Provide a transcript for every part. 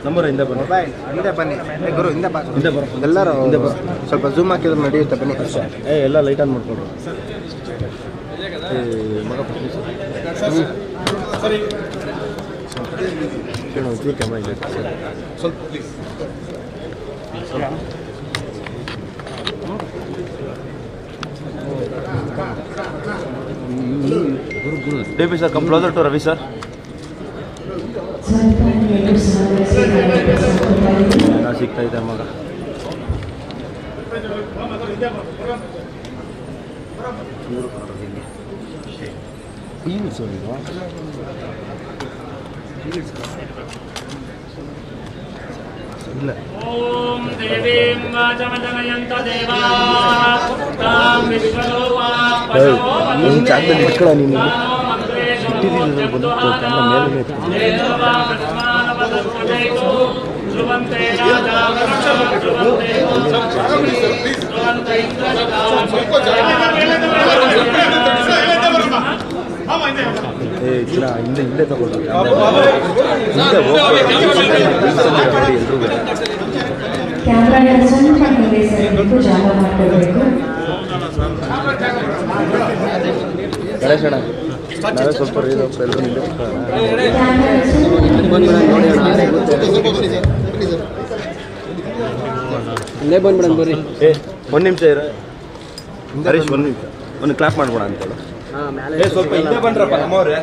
Number ಹಿಂದೆ ಬನ್ನಿ mobile ಹಿಂದೆ ಬನ್ನಿ ಏ ಗುರು ಹಿಂದೆ ಬಾ ಹಿಂದೆ ಬರೋ ಎಲ್ಲರೂ ಹಿಂದೆ ಬರೋ ಸ್ವಲ್ಪ ಝೂಮ್ ಹಾಕಿದ್ರೆ ನಡೆಯುತ್ತೆ ಬನ್ನಿ ಏ ಎಲ್ಲ ಲೈಟ್ ಆನ್ ಮಾಡ್ಕೊಡ್ರಿ ಏ ಮಗ ಸರಿ ಕ್ಯಾಮ್ರಾ ಇದೆ ಸ್ವಲ್ಪ D P sir come closer to Ravi sir ಏನೋ ಸಿಗ್ತಾ ಇದೆ ಮಗ ಇಲ್ಲ ॐ देवीं वाचमजनयन्त देवाः तां विश्वरूपाः पशवो ನೀನು ಜಾಗದಲ್ಲಿ ಇಟ್ಕೊಳ ನೀನು मन्त्रेषु ಇಟ್ಟಿದ್ದೀನಿ ಬಂದು ಕ್ಯಾಮ್ರಾ ಮೇಲೆ ಇತ್ತು ಧ್ರುವಂತೆ ಧ್ರುವಂತೆ ಏ ಇಲ್ಲ ಹಿಂದೆ ಹಿಂದೆ ತಗೊಳ್ಳು ಹಿಂದೆ ಹೋಗ್ಬೇಡಿ ಎಲ್ರಿಗೂ ಕ್ಯಾಮ್ರಾನ ಸ್ವಲ್ಪ ಹಿಂದೆ ಸರಿಬಿಟ್ಟು ಜಾಗ ಮಾಡ್ಕೊಳ್ಬೇಕು ಗಣೇಶಣ್ಣ ನಾವೇ ಸ್ವಲ್ಪ ರೀಲ್ ಎಲ್ಲರೂ ಹಿಂದೆ ಕೂತ್ಕೊಳ್ಳೋಣ. ಹಿಂದೆ ಬಂದ್ಬಿಡೋಣ ಬರ್ರಿ ಏ ಒಂದು ನಿಮಿಷ ಇರ ಹರೀಶ್ ಒಂದು ನಿಮಿಷ ಒಂದು ಕ್ಲಾಪ್ ಮಾಡ್ಬೋಣ ಅಂತೇಳು ಏ ಸ್ವಲ್ಪ ಹಿಂದೆ ಬಂದ್ರಪ್ಪ ನಮ್ಮವ್ರೆ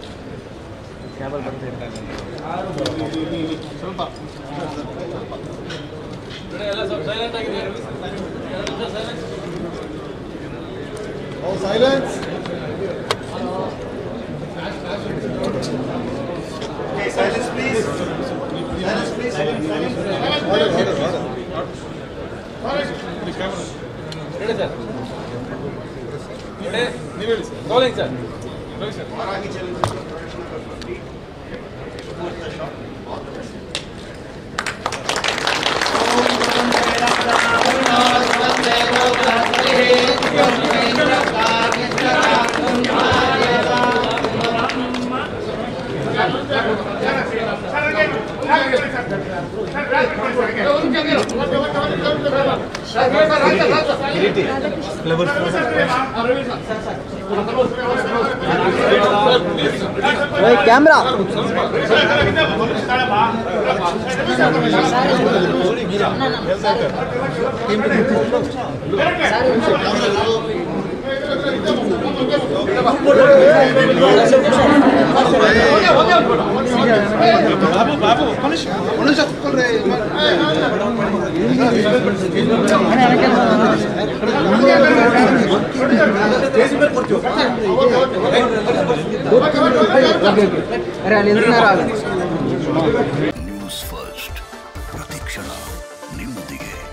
ಕ್ಯಾಮ್ರಾ ನ್ಯೂಸ್ ಫಸ್ಟ್ ಪ್ರತಿಕ್ಷಣ ನಿಮ್ಮೊಂದಿಗೆ